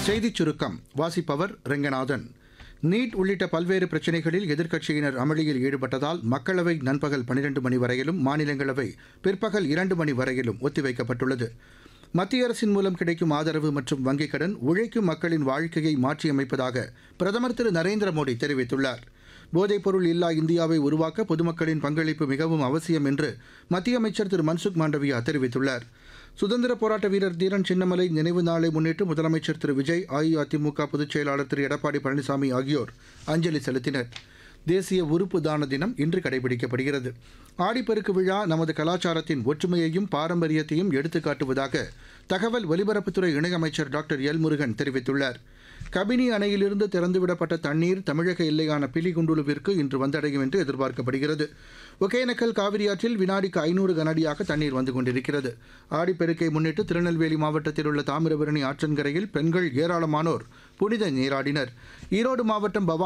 செய்திச் சுருக்கம் வாசிப்பவர் ரெங்கநாதன் நீட் உள்ளிட்ட பல்வேறு பிரச்சினைகளில் எதிர்க்கட்சியினர் அமளியில் ஈடுபட்டதால் மக்களவை நண்பகல் பனிரெண்டு மணி வரையிலும் மாநிலங்களவை பிற்பகல் இரண்டு மணி வரையிலும் ஒத்திவைக்கப்பட்டுள்ளது மத்திய அரசின் மூலம் கிடைக்கும் ஆதரவு மற்றும் வங்கிக் கடன் உழைக்கும் மக்களின் வாழ்க்கையை மாற்றியமைப்பதாக பிரதமர் திரு நரேந்திர மோடி தெரிவித்துள்ளார் போதைப்பொருள் இல்லா இந்தியாவை உருவாக்க பொதுமக்களின் பங்களிப்பு மிகவும் அவசியம் என்று மத்திய அமைச்சர் திரு மன்சுக் மாண்டவியா தெரிவித்துள்ளார் சுதந்திர போராட்ட வீரர் தீரன் சின்னமலை நினைவு நாளை முன்னிட்டு முதலமைச்சர் திரு விஜய் அஇஅதிமுக பொதுச் செயலாளர் திரு எடப்பாடி பழனிசாமி ஆகியோர் அஞ்சலி செலுத்தினர் தேசிய உறுப்பு தான தினம் இன்று கடைபிடிக்கப்படுகிறது ஆடிப்பெருக்கு விழா நமது கலாச்சாரத்தின் ஒற்றுமையையும் பாரம்பரியத்தையும் எடுத்துக்காட்டுவதாக தகவல் ஒலிபரப்புத்துறை இணையமைச்சர் டாக்டர் எல் முருகன் தெரிவித்துள்ளார் கபினி அணையிலிருந்து திறந்துவிடப்பட்ட தண்ணீர் தமிழக எல்லையான பிலிகுண்டுலுவிற்கு இன்று வந்தடையும் என்று எதிர்பார்க்கப்படுகிறது ஒகேனக்கல் காவிரியாற்றில் வினாடிக்கு ஐநூறு கனஅடியாக தண்ணீர் வந்து கொண்டிருக்கிறது ஆடிப்பெருக்கை முன்னிட்டு திருநெல்வேலி மாவட்டத்தில் உள்ள தாமிரபரணி ஆற்றங்கரையில் பெண்கள் ஏராளமானோர் புனித நீராடினர் ஈரோடு மாவட்டம் பவானி